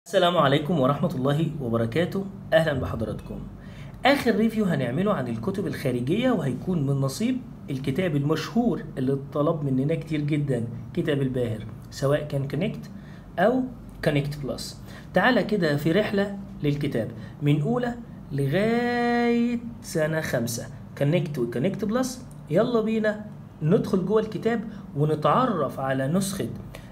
السلام عليكم ورحمة الله وبركاته أهلا بحضراتكم آخر ريفيو هنعمله عن الكتب الخارجية وهيكون من نصيب الكتاب المشهور اللي اتطلب مننا كتير جدا كتاب الباهر سواء كان كونكت أو كونكت بلس تعالى كده في رحلة للكتاب من أولى لغاية سنة خمسة كونكت وكونكت بلس يلا بينا ندخل جوه الكتاب ونتعرف على نسخة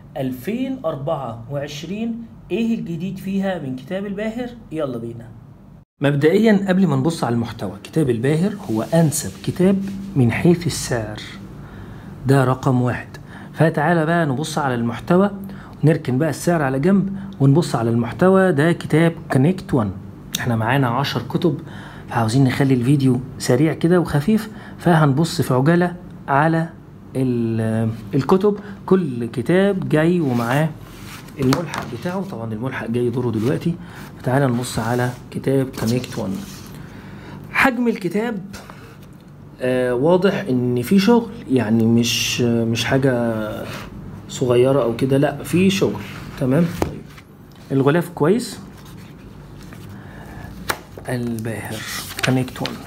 2024 ايه الجديد فيها من كتاب الباهر يلا بينا مبدئيا قبل ما نبص على المحتوى كتاب الباهر هو انسب كتاب من حيث السعر ده رقم واحد فتعالى بقى نبص على المحتوى نركن بقى السعر على جنب ونبص على المحتوى ده كتاب كونكت 1 احنا معانا عشر كتب فعاوزين نخلي الفيديو سريع كده وخفيف فهنبص في عجالة على ال- الكتب كل كتاب جاي ومعاه الملحق بتاعه طبعا الملحق جاي دوره دلوقتي فتعالى نبص على كتاب كونكت 1 حجم الكتاب آه واضح ان في شغل يعني مش مش حاجه صغيره او كده لا في شغل تمام طيب الغلاف كويس الباهر كونكت 1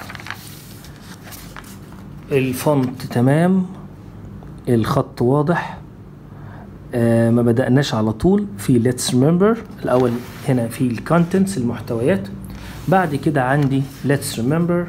الفونت تمام الخط واضح آه ما بدأناش على طول في let's remember الأول هنا في الكونتنتس المحتويات بعد كده عندي let's remember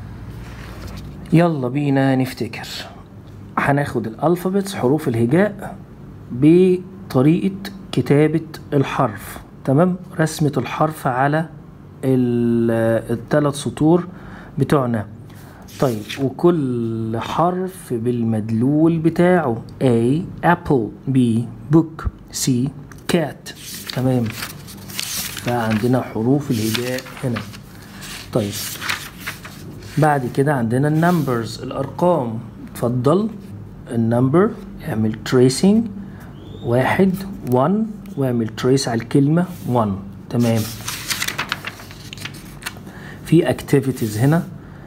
يلا بينا نفتكر هناخد الألفابتس حروف الهجاء بطريقة كتابة الحرف تمام رسمة الحرف على الثلاث سطور بتوعنا طيب وكل حرف بالمدلول بتاعه A apple B book C cat تمام فعندنا حروف الهجاء هنا طيب بعد كده عندنا النمبرز الأرقام اتفضل النمبر اعمل tracing واحد one واعمل trace على الكلمة one تمام في activities هنا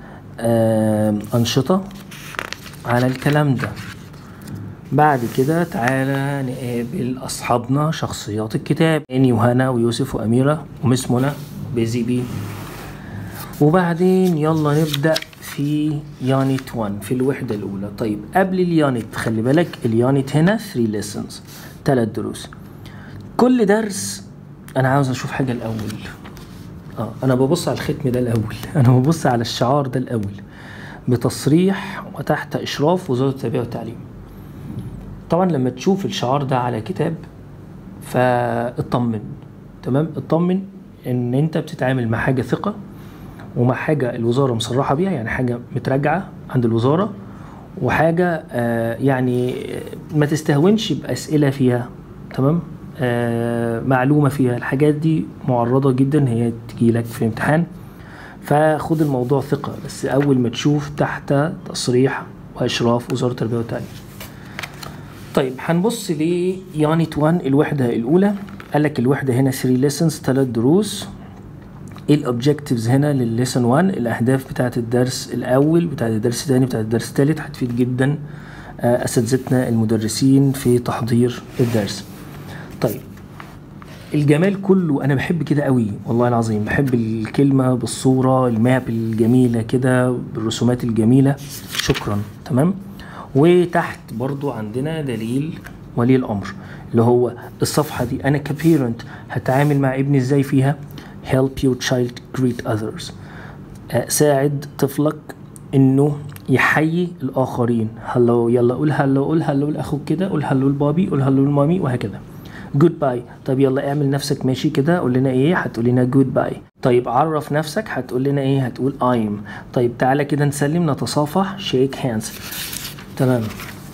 آه، أنشطة على الكلام ده بعد كده تعالى نقابل أصحابنا شخصيات الكتاب إني وهنا ويوسف وأميرة ومس منى بيزي بي وبعدين يلا نبدأ في يانت 1 في الوحدة الأولى طيب قبل اليانت خلي بالك اليانت هنا 3 lessons 3 دروس كل درس أنا عاوز أشوف حاجة الأول اه انا ببص على الختم ده الاول انا ببص على الشعار ده الاول بتصريح وتحت اشراف وزاره التربيه والتعليم طبعا لما تشوف الشعار ده على كتاب فاطمن تمام اطمن ان انت بتتعامل مع حاجه ثقه ومع حاجه الوزاره مصرحه بيها يعني حاجه متراجعه عند الوزاره وحاجه آه يعني ما تستهونش باسئله فيها تمم آه معلومه فيها الحاجات دي معرضه جدا هي تجي لك في امتحان فخد الموضوع ثقه بس اول ما تشوف تحت تصريح واشراف وزاره التربيه والتعليم طيب هنبص ليانت 1 الوحده الاولى قال لك الوحده هنا 3 lessons 3 دروس ايه الاوبجكتيفز هنا للليسن 1 الاهداف بتاعه الدرس الاول بتاعه الدرس الثاني بتاعه الدرس الثالث هتفيد جدا آه، اساتذتنا المدرسين في تحضير الدرس طيب الجمال كله انا بحب كده قوي والله العظيم بحب الكلمه بالصوره الماب الجميله كده بالرسومات الجميله شكرا تمام وتحت برضو عندنا دليل ولي الامر اللي هو الصفحه دي انا كبيرنت هتعامل مع ابني ازاي فيها help your child greet others آه، ساعد طفلك انه يحيي الاخرين هلو يلا قول هلو قول هلو لاخوك كده قول هلو لبابي قول هلو لمامي وهكذا جود باي طب يلا اعمل نفسك ماشي كده قول لنا ايه هتقول لنا جود باي طيب عرف نفسك هتقول لنا ايه هتقول ايم طيب تعالى كده نسلم نتصافح شيك هاندز تمام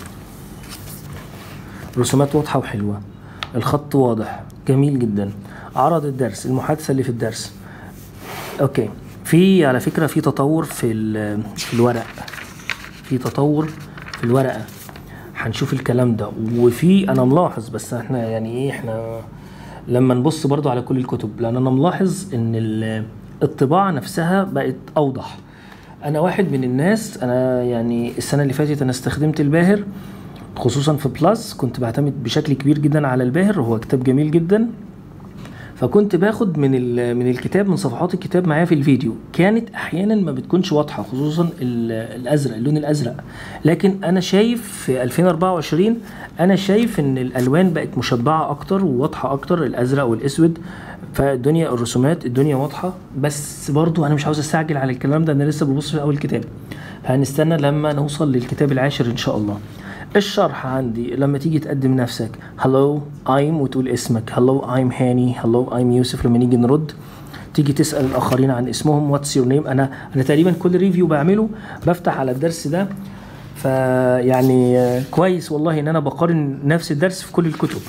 رسومات واضحة وحلوة الخط واضح جميل جدا عرض الدرس المحادثة اللي في الدرس اوكي في على فكرة في تطور في ال- في الورق في تطور في الورقة هنشوف الكلام ده وفي انا ملاحظ بس احنا يعني ايه احنا لما نبص برضو على كل الكتب لان انا ملاحظ ان ال- الطباعة نفسها بقت اوضح انا واحد من الناس انا يعني السنة اللي فاتت انا استخدمت الباهر خصوصا في بلس كنت بعتمد بشكل كبير جدا على الباهر هو كتاب جميل جدا فكنت باخد من ال- من الكتاب من صفحات الكتاب معايا في الفيديو كانت احيانا ما بتكونش واضحه خصوصا ال- الازرق اللون الازرق لكن انا شايف في 2024 انا شايف ان الالوان بقت مشبعه اكتر وواضحه اكتر الازرق والاسود فالدنيا الرسومات الدنيا واضحه بس برضو انا مش عاوز استعجل على الكلام ده انا لسه ببص في اول الكتاب هنستنى لما نوصل للكتاب العاشر ان شاء الله الشرح عندي لما تيجي تقدم نفسك هلو ايم وتقول اسمك هلو ايم هاني هلو ايم يوسف لما نيجي نرد تيجي تسال الاخرين عن اسمهم واتس يور نيم انا انا تقريبا كل ريفيو بعمله بفتح على الدرس ده فيعني آه، كويس والله ان انا بقارن نفس الدرس في كل الكتب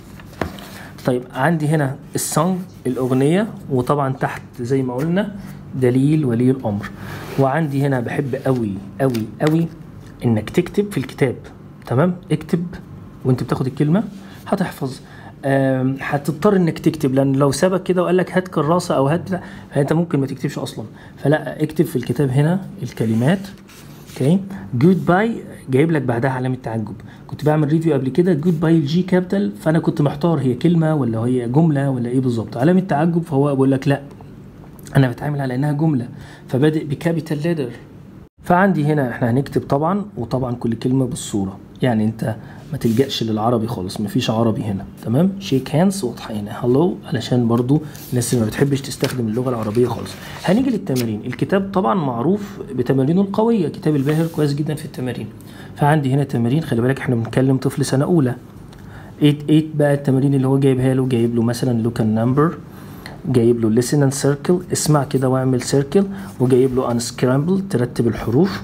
طيب عندي هنا السونج الأغنية وطبعا تحت زي ما قلنا دليل ولي الأمر وعندي هنا بحب قوي قوي قوي إنك تكتب في الكتاب تمام اكتب وانت بتاخد الكلمة هتحفظ آم، هتضطر انك تكتب لان لو سابك كده وقال لك هات كراسه او هات بتاع، فانت ممكن ما تكتبش اصلا فلا اكتب في الكتاب هنا الكلمات اوكي جود باي جايب لك بعدها علامه تعجب كنت بعمل ريفيو قبل كده جود باي الجي كابيتال فانا كنت محتار هي كلمه ولا هي جمله ولا ايه بالظبط علامه تعجب فهو بيقول لك لا انا بتعامل على انها جمله فبادئ بكابيتال ليتر فعندي هنا احنا هنكتب طبعا وطبعا كل كلمه بالصوره يعني انت ما تلجأش للعربي خالص مفيش عربي هنا تمام شيك هاندز واضحه هنا هلو علشان برضو الناس اللي ما بتحبش تستخدم اللغه العربيه خالص هنيجي للتمارين الكتاب طبعا معروف بتمارينه القويه كتاب الباهر كويس جدا في التمارين فعندي هنا تمارين خلي بالك احنا بنتكلم طفل سنه اولى 8 8 بقى التمارين اللي هو جايبها له جايب له مثلا لوك نمبر جايب له listen and circle اسمع كده واعمل circle وجايب له unscramble ترتب الحروف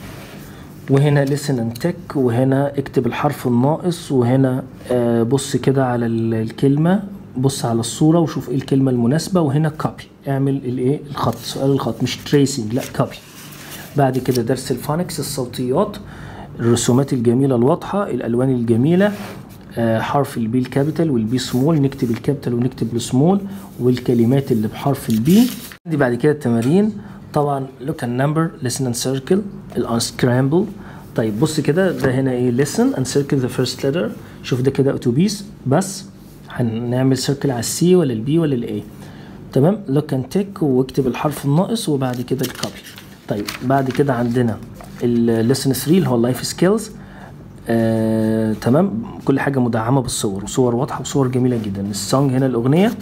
وهنا listen and tick وهنا اكتب الحرف الناقص وهنا آه بص كده على ال- الكلمة بص على الصورة وشوف ايه الكلمة المناسبة وهنا copy اعمل الايه الخط سؤال الخط مش tracing لا copy بعد كده درس الفونكس الصوتيات الرسومات الجميلة الواضحة الألوان الجميلة آه، حرف البي الكابيتال والبي سمول نكتب الكابيتال ونكتب السمول والكلمات اللي بحرف البي دي بعد كده التمارين طبعا look and number listen and circle ال unscramble طيب بص كده ده هنا ايه listen and circle the first letter شوف ده كده اتوبيس بس هنعمل سيركل على السي ولا البي ولا الاي تمام look and tick واكتب الحرف الناقص وبعد كده الكوبي طيب بعد كده عندنا الليسن 3 اللي هو اللايف سكيلز آه، تمام كل حاجه مدعمه بالصور وصور واضحه وصور جميله جدا السونج هنا الاغنيه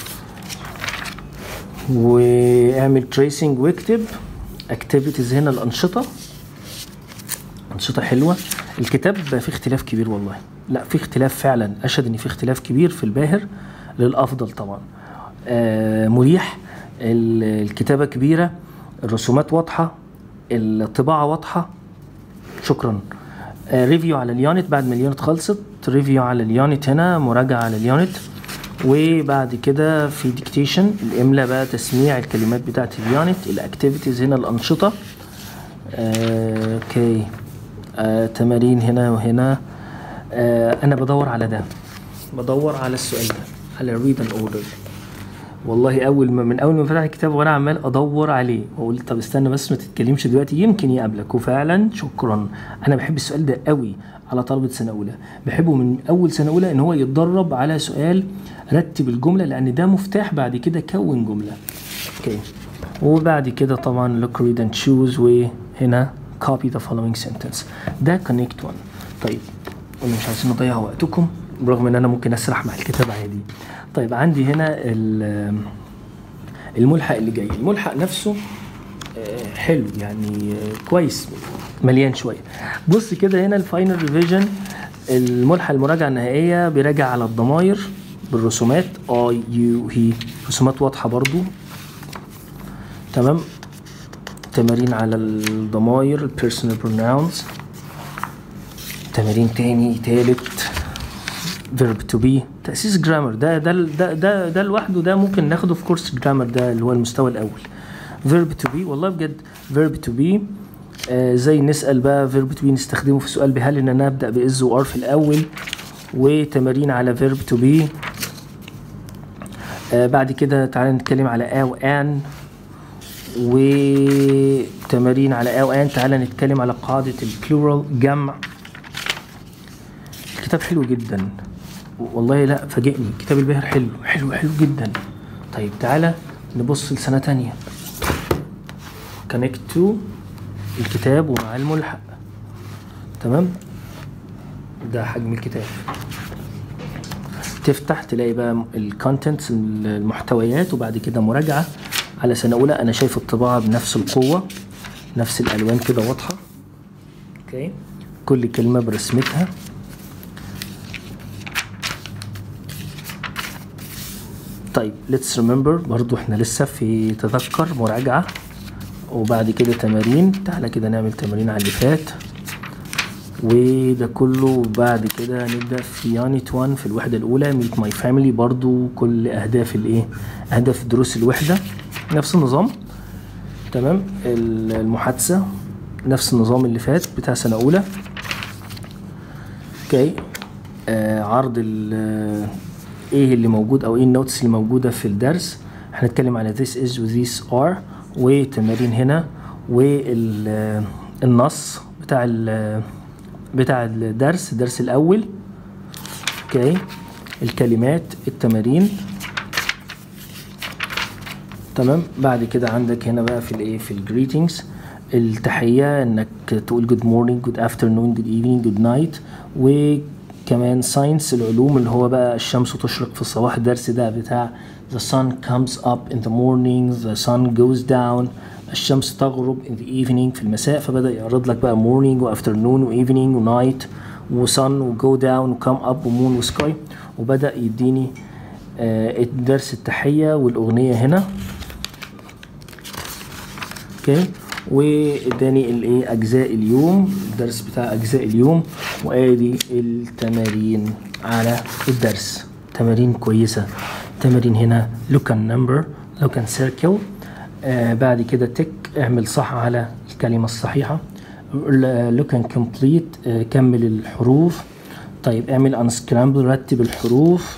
واعمل تريسنج واكتب اكتيفيتيز هنا الانشطه انشطه حلوه الكتاب فيه اختلاف كبير والله لا في اختلاف فعلا اشهد ان في اختلاف كبير في الباهر للافضل طبعا آه مريح ال- الكتابه كبيره الرسومات واضحه الطباعه واضحه شكرا آه ريفيو على اليونت بعد ما اليونت خلصت ريفيو على اليونت هنا مراجعه على اليونت وبعد كده في ديكتيشن الاملاء بقى تسميع الكلمات بتاعت اليونت الاكتيفيتيز هنا الانشطه آه، اوكي آه، تمارين هنا وهنا آه، انا بدور على ده بدور على السؤال ده على ريد ان اوردر والله اول ما من اول ما فتح الكتاب وانا عمال ادور عليه واقول طب استنى بس ما تتكلمش دلوقتي يمكن يقابلك وفعلا شكرا انا بحب السؤال ده قوي على طلبه سنه اولى بحبه من اول سنه اولى ان هو يتدرب على سؤال رتب الجمله لان ده مفتاح بعد كده كون جمله اوكي وبعد كده طبعا look read and choose وهنا copy the following sentence ده connect one طيب قلنا مش عايزين نضيع وقتكم برغم ان انا ممكن اسرح مع الكتاب عادي طيب عندي هنا ال- الملحق اللي جاي الملحق نفسه آه، حلو يعني آه، كويس مليان شويه بص كده هنا الفاينل ريفيجن الملحق المراجعه النهائيه بيراجع على الضماير بالرسومات اي يو هي رسومات واضحه برضو تمام تمارين على الضماير البيرسونال بروناونز تمارين تاني تالت verb to be تأسيس جرامر ده ده ده ده, ده لوحده ده ممكن ناخده في كورس جرامر ده اللي هو المستوى الأول verb to be والله بجد verb to be آه زي نسأل بقى verb to be نستخدمه في السؤال بهل إن أنا أبدأ بإز وآر في الأول وتمارين على verb to be آه بعد كده تعالى نتكلم على آ وآن وتمارين على آ وآن تعالى نتكلم على قاعدة البلورال جمع الكتاب حلو جدا والله لا فاجئني كتاب الباهر حلو حلو حلو جدا طيب تعالى نبص لسنة تانية كونكت تو الكتاب ومع الملحق تمام ده حجم الكتاب تفتح تلاقي بقى الكونتنتس المحتويات وبعد كده مراجعة على سنة أولى أنا شايف الطباعة بنفس القوة نفس الألوان كده واضحة اوكي كل كلمة برسمتها طيب let's remember برضو احنا لسه في تذكر مراجعة وبعد كده تمارين تعالى كده نعمل تمارين على اللي فات وده كله بعد كده نبدأ في يانت 1 في الوحدة الأولى ميت ماي فاميلي برضو كل أهداف الإيه أهداف دروس الوحدة نفس النظام تمام المحادثة نفس النظام اللي فات بتاع سنة أولى اوكي آه عرض ال ايه اللي موجود او ايه النوتس اللي موجودة في الدرس هنتكلم على this is و these are وتمارين هنا والنص بتاع ال بتاع الدرس الدرس الأول اوكي الكلمات التمارين تمام بعد كده عندك هنا بقى في الايه في الجريتنجز التحية انك تقول good morning good afternoon good evening good night وكمان ساينس العلوم اللي هو بقى الشمس تشرق في الصباح الدرس ده بتاع the sun comes up in the morning the sun goes down الشمس تغرب in the evening في المساء فبدأ يعرض لك بقى morning و afternoon و evening و night و sun و go down و come up و moon و sky وبدأ يديني آه الدرس التحية والأغنية هنا اوكي واداني الايه اجزاء اليوم الدرس بتاع اجزاء اليوم وادي التمارين على الدرس تمارين كويسه تمارين هنا look and number look and circle آه بعد كده تك اعمل صح على الكلمه الصحيحه look and complete آه كمل الحروف طيب اعمل unscramble رتب الحروف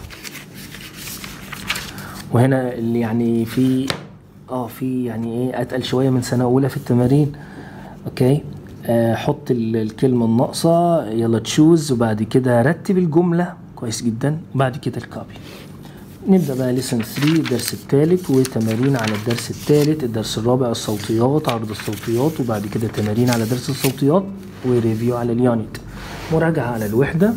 وهنا اللي يعني في اه في يعني ايه اتقل شويه من سنه اولى في التمارين اوكي آه حط الكلمه الناقصه يلا تشوز وبعد كده رتب الجمله كويس جدا وبعد كده الكوبي نبدا بقى ليسن 3 الدرس الثالث وتمارين على الدرس الثالث الدرس الرابع الصوتيات عرض الصوتيات وبعد كده تمارين على درس الصوتيات وريفيو على اليونت مراجعه على الوحده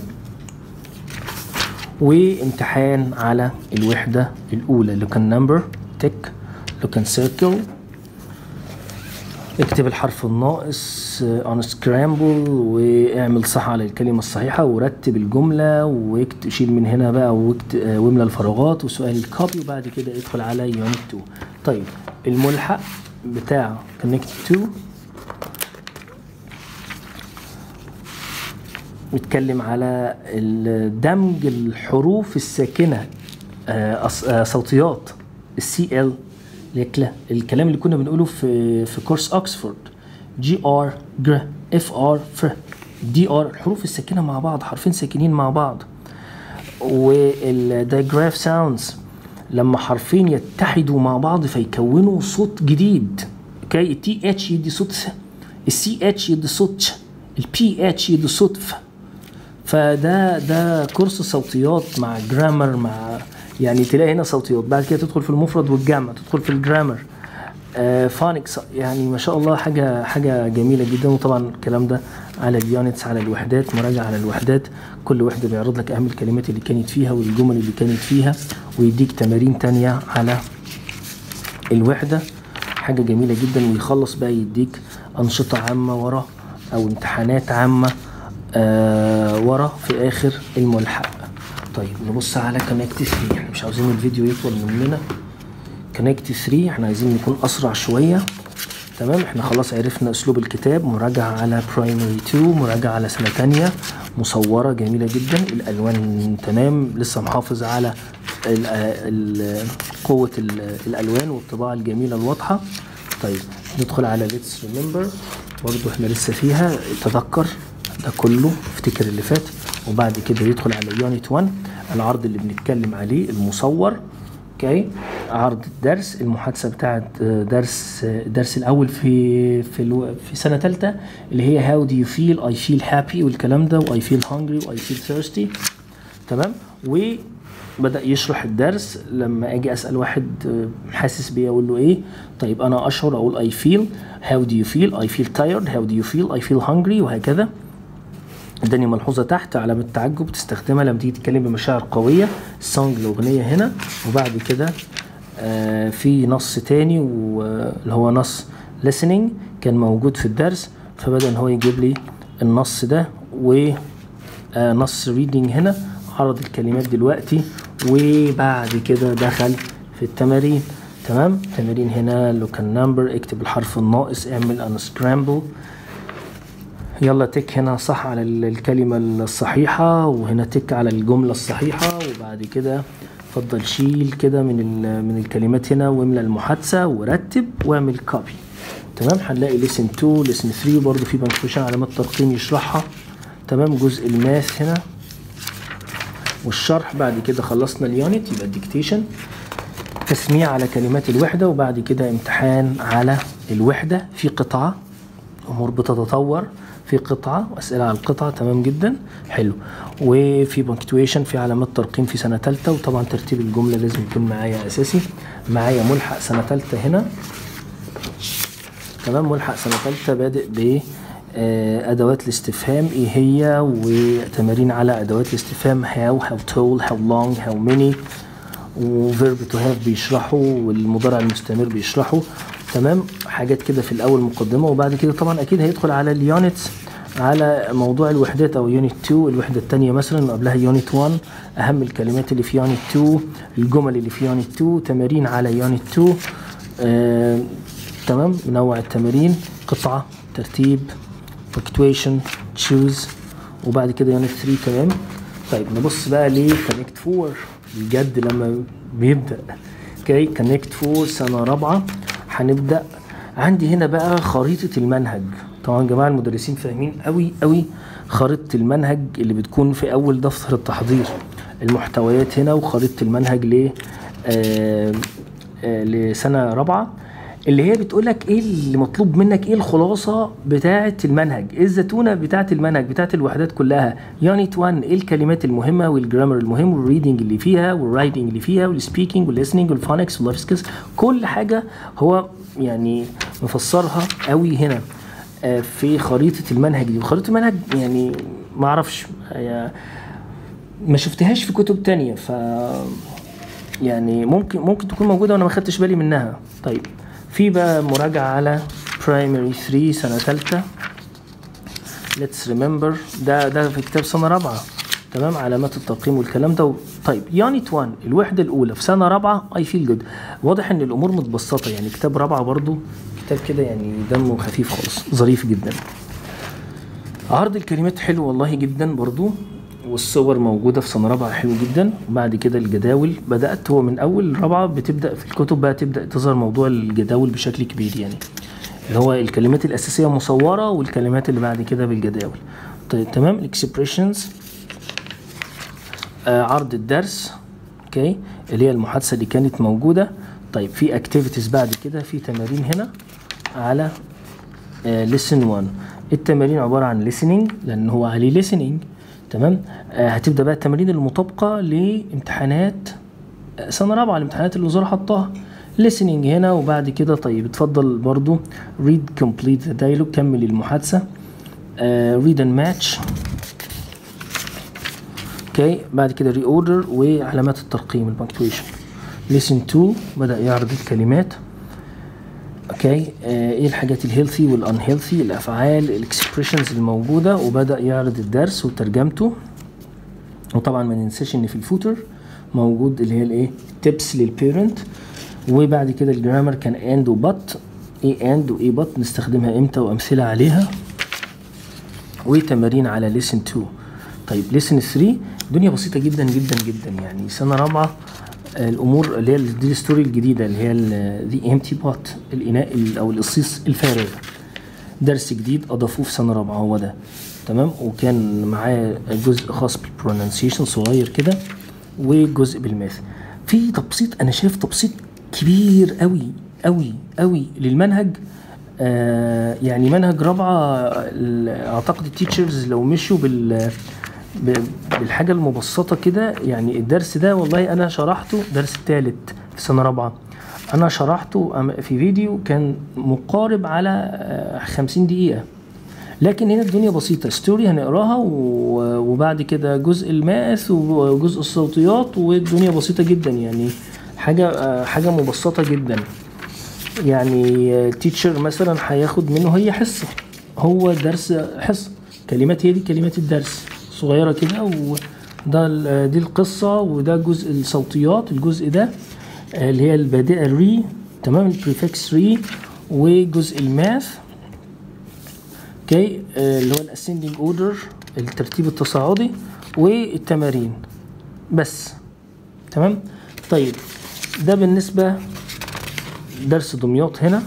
وامتحان على الوحده الاولى اللي كان نمبر تك look and circle اكتب الحرف الناقص on scramble واعمل صح على الكلمة الصحيحة ورتب الجملة وشيل من هنا بقى واملى الفراغات وسؤال الكوبي وبعد كده ادخل على يونت 2 طيب الملحق بتاع connect to بيتكلم على دمج الحروف الساكنة صوتيات السي ال الكلا الكلام اللي كنا بنقوله في في كورس اوكسفورد جي ار جر اف ار فر دي ار الحروف الساكنه مع بعض حرفين ساكنين مع بعض والدايجراف ساوندز لما حرفين يتحدوا مع بعض فيكونوا صوت جديد اوكي التي اتش يدي صوت س السي اتش يدي صوت ش البي اتش يدي صوت ف فده ده كورس صوتيات مع جرامر مع يعني تلاقي هنا صوتيات بعد كده تدخل في المفرد والجمع تدخل في الجرامر آه فانكس يعني ما شاء الله حاجه حاجه جميله جدا وطبعا الكلام ده على اليونتس على الوحدات مراجعه على الوحدات كل وحده بيعرض لك اهم الكلمات اللي كانت فيها والجمل اللي كانت فيها ويديك تمارين تانية على الوحده حاجه جميله جدا ويخلص بقى يديك انشطه عامه ورا او امتحانات عامه آه ورا في اخر الملحق طيب نبص على كونكت 3 احنا مش عاوزين الفيديو يطول مننا كونكت 3 احنا عايزين نكون اسرع شويه تمام احنا خلاص عرفنا اسلوب الكتاب مراجعه على برايمري 2 مراجعه على سنه تانية مصوره جميله جدا الالوان تمام لسه محافظ على ال ال قوه ال الالوان والطباعه الجميله الواضحه طيب ندخل على ليتس ريمبر برضو احنا لسه فيها تذكر ده كله افتكر اللي فات وبعد كده يدخل على يونت 1 العرض اللي بنتكلم عليه المصور اوكي عرض الدرس المحادثه بتاعت درس الدرس الاول في في الو... في سنه ثالثه اللي هي هاو دو يو فيل اي فيل هابي والكلام ده واي فيل هانجري واي فيل ثيرستي تمام وبدا يشرح الدرس لما اجي اسال واحد آه، حاسس بيا اقول له ايه طيب انا اشعر اقول اي فيل هاو دو يو فيل اي فيل تايرد هاو دو يو فيل اي فيل هانجري وهكذا اداني ملحوظه تحت علامه تعجب تستخدمها لما تيجي تتكلم بمشاعر قويه السونج الاغنيه هنا وبعد كده آه، في نص تاني واللي هو نص listening كان موجود في الدرس فبدا ان هو يجيب لي النص ده ونص reading هنا عرض الكلمات دلوقتي وبعد كده دخل في التمارين تمام تمارين هنا لوكال نمبر اكتب الحرف الناقص اعمل unscramble يلا تك هنا صح على ال- الكلمة الصحيحة وهنا تك على الجملة الصحيحة وبعد كده اتفضل شيل كده من ال- من الكلمات هنا واملى المحادثة ورتب واعمل كوبي تمام هنلاقي ليسن 2 ليسن 3 برضه في بنكوشن علامات ترقيم يشرحها تمام جزء الماث هنا والشرح بعد كده خلصنا اليونت يبقى الديكتيشن تسميع على كلمات الوحدة وبعد كده امتحان على الوحدة في قطعة أمور بتتطور في قطعة وأسئلة على القطعة تمام جدا حلو وفي بنكتويشن في علامات ترقيم في سنة تالتة وطبعا ترتيب الجملة لازم يكون معايا أساسي معايا ملحق سنة تالتة هنا تمام ملحق سنة تالتة بادئ ب آه، أدوات الاستفهام إيه هي وتمارين على أدوات الاستفهام how how tall how long how many وفيرب تو هاف بيشرحوا والمضارع المستمر بيشرحوا تمام حاجات كده في الأول مقدمة وبعد كده طبعا أكيد هيدخل على اليونتس على موضوع الوحدات او يونت 2 الوحده الثانيه مثلا قبلها يونت 1 اهم الكلمات اللي في يونت 2 الجمل اللي في يونت 2 تمارين على يونت 2 آه، تمام منوع التمارين قطعه ترتيب فلكتويشن تشوز وبعد كده يونت 3 تمام طيب نبص بقى ليه كونكت 4 بجد لما بيبدا اوكي كونكت 4 سنه رابعه هنبدا عندي هنا بقى خريطه المنهج طبعا جماعه المدرسين فاهمين قوي قوي خريطه المنهج اللي بتكون في اول دفتر التحضير المحتويات هنا وخريطه المنهج ل آه، آه، لسنه رابعه اللي هي بتقول لك ايه اللي مطلوب منك ايه الخلاصه بتاعه المنهج ايه الزتونه بتاعه المنهج بتاعه الوحدات كلها يونت 1 ايه الكلمات المهمه والجرامر المهم والريدنج اللي فيها والرايتنج اللي فيها والسبيكنج والليسننج والفونكس واللايف سكيلز كل حاجه هو يعني مفسرها قوي هنا آه، في خريطه المنهج دي وخريطه المنهج يعني ما اعرفش هي ما شفتهاش في كتب تانية ف يعني ممكن ممكن تكون موجوده وانا ما خدتش بالي منها طيب في بقى مراجعه على برايمري 3 سنه ثالثه ليتس ريمبر ده ده في كتاب سنه رابعه تمام علامات الترقيم والكلام ده طيب يونت 1 الوحده الاولى في سنه رابعه اي فيل جود واضح ان الامور متبسطه يعني كتاب رابعه برضو كتاب كده يعني دمه خفيف خالص ظريف جدا عرض الكلمات حلو والله جدا برضو والصور موجودة في سنة رابعة حلو جدا وبعد كده الجداول بدأت هو من أول رابعة بتبدأ في الكتب بقى تبدأ تظهر موضوع الجداول بشكل كبير يعني اللي هو الكلمات الأساسية مصورة والكلمات اللي بعد كده بالجداول طيب تمام الاكسبريشنز آه عرض الدرس اوكي اللي هي المحادثة اللي كانت موجودة طيب في اكتيفيتيز بعد كده في تمارين هنا على ليسن 1 التمارين عباره عن listening لان هو عليه listening تمام آه هتبدا بقى التمارين المطابقه لامتحانات آه، سنه رابعه الامتحانات اللي الوزاره حطاها listening هنا وبعد كده طيب اتفضل برضو read complete the dialogue كمل المحادثه آه read and match اوكي بعد كده ري اوردر وعلامات الترقيم البنكتويشن listen to بدا يعرض الكلمات اوكي آه ايه الحاجات الهيلثي والانهيلثي الافعال الاكسبريشنز الموجوده وبدا يعرض الدرس وترجمته وطبعا ما ننساش ان في الفوتر موجود اللي هي الايه تيبس للبيرنت وبعد كده الجرامر كان اند وبط ايه اند وايه بط نستخدمها امتى وامثله عليها وتمارين على ليسن 2 طيب ليسن 3 الدنيا بسيطه جدا جدا جدا يعني سنه رابعه آه، الامور اللي هي دي الستوري الجديده اللي هي ذا امتي بوت الاناء ال- او القصيص الفارغ درس جديد اضافوه في سنه رابعه هو ده تمام وكان معاه جزء خاص بالبرونانسيشن صغير كده وجزء بالماث في تبسيط انا شايف تبسيط كبير قوي قوي قوي للمنهج آه يعني منهج رابعه ال- اعتقد التيتشرز لو مشوا بال ب- بالحاجه المبسطه كده يعني الدرس ده والله انا شرحته درس الثالث في سنه رابعه انا شرحته أم- في فيديو كان مقارب على آه، 50 دقيقه لكن هنا الدنيا بسيطة ستوري هنقراها و- وبعد كده جزء الماث وجزء الصوتيات والدنيا بسيطة جدا يعني حاجة آه، حاجة مبسطة جدا يعني تيتشر مثلا هياخد منه هي حصة هو درس حصة كلمات هي دي كلمات الدرس صغيرة كده وده ال- دي القصة وده جزء الصوتيات الجزء ده آه، اللي هي البادئة ري تمام البريفكس ري وجزء الماث اوكي آه، اللي هو الاسندنج اوردر الترتيب التصاعدي والتمارين بس تمام طيب ده بالنسبة درس دمياط هنا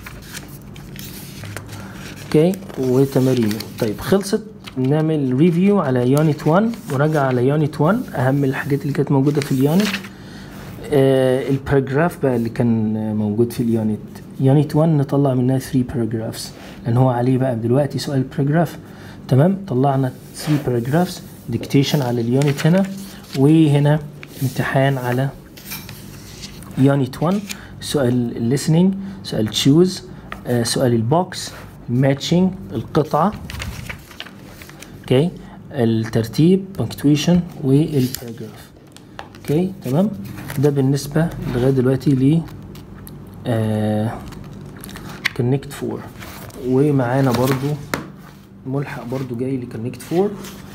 اوكي وتمارينه طيب خلصت نعمل ريفيو على يونت 1 مراجعة على يونت 1 أهم الحاجات اللي كانت موجودة في اليونت آه الباراجراف بقى اللي كان آه، موجود في اليونت يونت 1 نطلع منها 3 باراجرافز لأن هو عليه بقى دلوقتي سؤال باراجراف تمام طلعنا 3 باراجرافز ديكتيشن على اليونت هنا وهنا امتحان على يونت 1 سؤال الليسننج سؤال تشوز سؤال البوكس ماتشنج القطعة اوكي الترتيب بنكتويشن والباراجراف اوكي تمام ده بالنسبة لغاية دلوقتي ل كونكت 4 ومعانا برضو ملحق برضو جاي لكونكت 4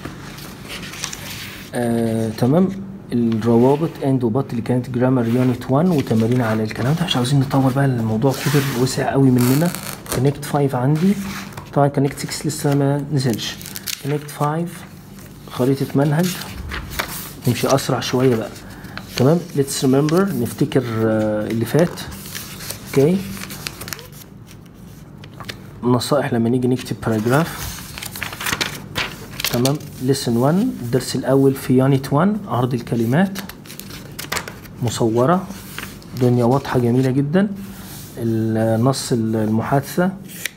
آه، تمام الروابط اند وبط اللي كانت جرامر يونت 1 وتمارين على الكلام ده مش عاوزين نطول بقى الموضوع كبر وسع قوي مننا كونكت 5 عندي طبعا كونكت 6 لسه ما نزلش كونكت 5 خريطة منهج نمشي اسرع شوية بقى تمام ليتس ريمبر نفتكر آه، اللي فات اوكي نصائح لما نيجي نكتب باراجراف تمام lesson 1 الدرس الأول في يونت 1 عرض الكلمات مصورة دنيا واضحة جميلة جدا النص المحادثة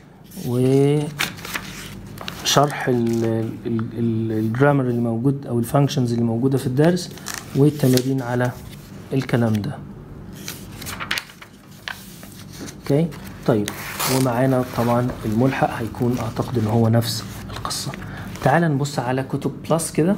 وشرح الجرامر اللي موجود أو الفانكشنز اللي موجودة في الدرس والتمارين على الكلام ده اوكي طيب ومعانا طبعا الملحق هيكون اعتقد ان هو نفس القصه تعال نبص على كتب بلس كده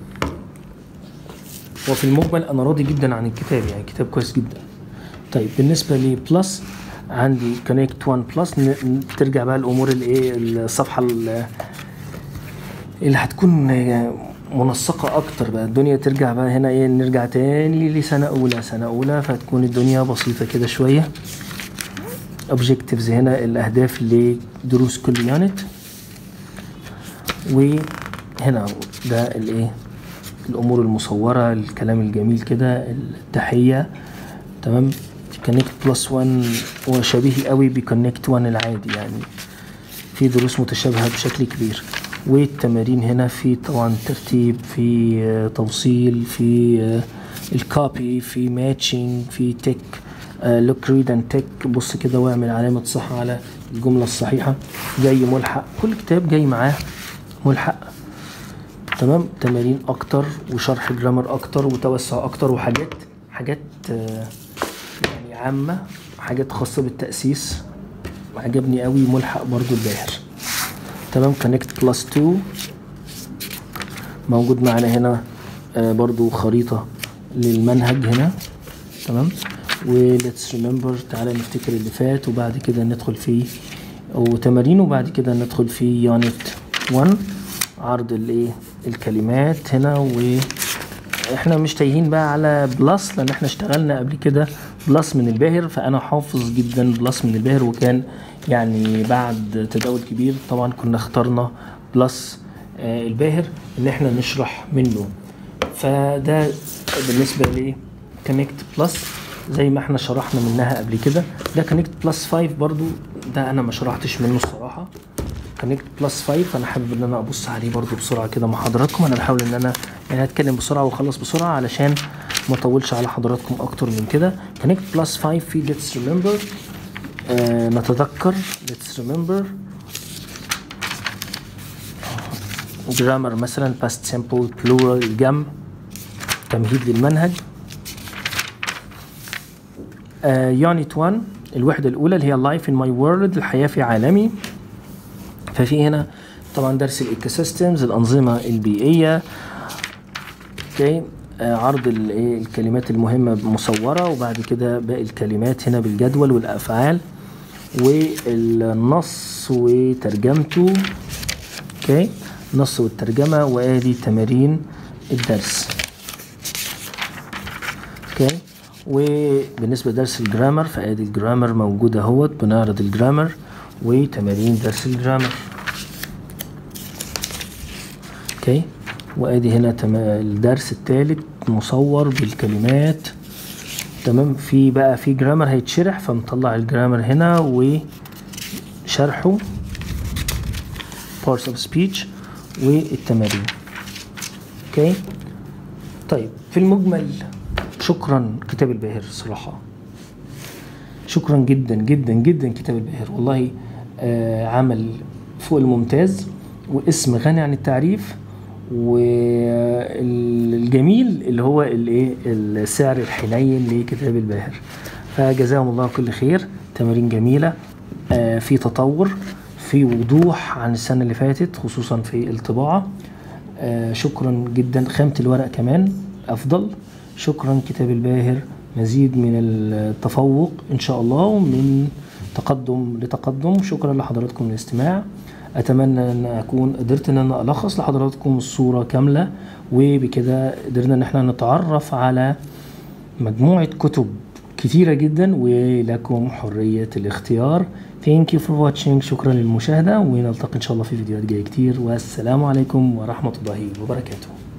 وفي المجمل انا راضي جدا عن الكتاب يعني كتاب كويس جدا طيب بالنسبه لبلس عندي كونكت 1 بلس ترجع بقى الامور الايه الصفحه ال- اللي هتكون منسقة أكتر بقى الدنيا ترجع بقى هنا إيه نرجع تاني لسنة أولى سنة أولى فتكون الدنيا بسيطة كده شوية objectives هنا الأهداف لدروس كل يونت وهنا ده الايه الامور المصوره الكلام الجميل كده التحيه تمام كونكت بلس 1 وشبيه قوي بكونكت 1 العادي يعني في دروس متشابهه بشكل كبير والتمارين هنا في طبعا ترتيب في آه، توصيل في آه، الكوبي في ماتشنج في تك لوك ريد اند تك بص كده واعمل علامه صح على الجمله الصحيحه جاي ملحق كل كتاب جاي معاه ملحق تمام تمارين اكتر وشرح جرامر اكتر وتوسع اكتر وحاجات حاجات آه، يعني عامه حاجات خاصه بالتاسيس عجبني قوي ملحق برضو الباهر تمام كونكت بلس 2 موجود معانا هنا آه، برضو خريطة للمنهج هنا تمام وليتس ريمبر تعالى نفتكر اللي فات وبعد كده ندخل في وتمارين وبعد كده ندخل في يونت 1 عرض الايه الكلمات هنا و احنا مش تايهين بقى على بلس لان احنا اشتغلنا قبل كده بلس من الباهر فانا حافظ جدا بلس من الباهر وكان يعني بعد تداول كبير طبعا كنا اخترنا بلس آه، الباهر ان احنا نشرح منه فده بالنسبه لي كونكت بلس زي ما احنا شرحنا منها قبل كده ده كونكت بلس 5 برضو ده انا ما شرحتش منه الصراحه كونكت بلس 5 انا حابب ان انا ابص عليه برضو بسرعه كده مع حضراتكم انا بحاول ان انا يعني هتكلم بسرعه واخلص بسرعه علشان ما اطولش على حضراتكم اكتر من كده كونكت بلس 5 في ليتس ريمبر نتذكر ليتس ريمبر جرامر مثلا past simple plural جم تمهيد للمنهج يونت 1 الوحدة الأولى اللي هي life in my world الحياة في عالمي ففي هنا طبعا درس الايكو سيستمز الأنظمة البيئية اوكي آه، عرض ال- إيه الكلمات المهمة مصورة وبعد كده باقي الكلمات هنا بالجدول والأفعال والنص وترجمته اوكي النص والترجمة وادي تمارين الدرس اوكي وبالنسبة لدرس الجرامر فادي الجرامر موجود اهوت بنعرض الجرامر وتمارين درس الجرامر اوكي وادي هنا تم- الدرس الثالث مصور بالكلمات تمام في بقى في جرامر هيتشرح فمطلع الجرامر هنا وشرحه parts of speech والتمارين اوكي طيب في المجمل شكرا كتاب الباهر الصراحه شكرا جدا جدا جدا كتاب الباهر والله آه عمل فوق الممتاز واسم غني عن التعريف والجميل اللي هو الايه السعر الحنين لكتاب الباهر فجزاهم الله كل خير تمارين جميله آه في تطور في وضوح عن السنه اللي فاتت خصوصا في الطباعه آه شكرا جدا خامه الورق كمان افضل شكرا كتاب الباهر مزيد من التفوق ان شاء الله ومن تقدم لتقدم شكرا لحضراتكم الاستماع اتمنى ان اكون قدرت ان انا الخص لحضراتكم الصوره كامله وبكده قدرنا ان احنا نتعرف على مجموعه كتب كتيرة جدا ولكم حرية الاختيار Thank you for watching شكرا للمشاهدة ونلتقي إن شاء الله في فيديوهات جاية كتير والسلام عليكم ورحمة الله وبركاته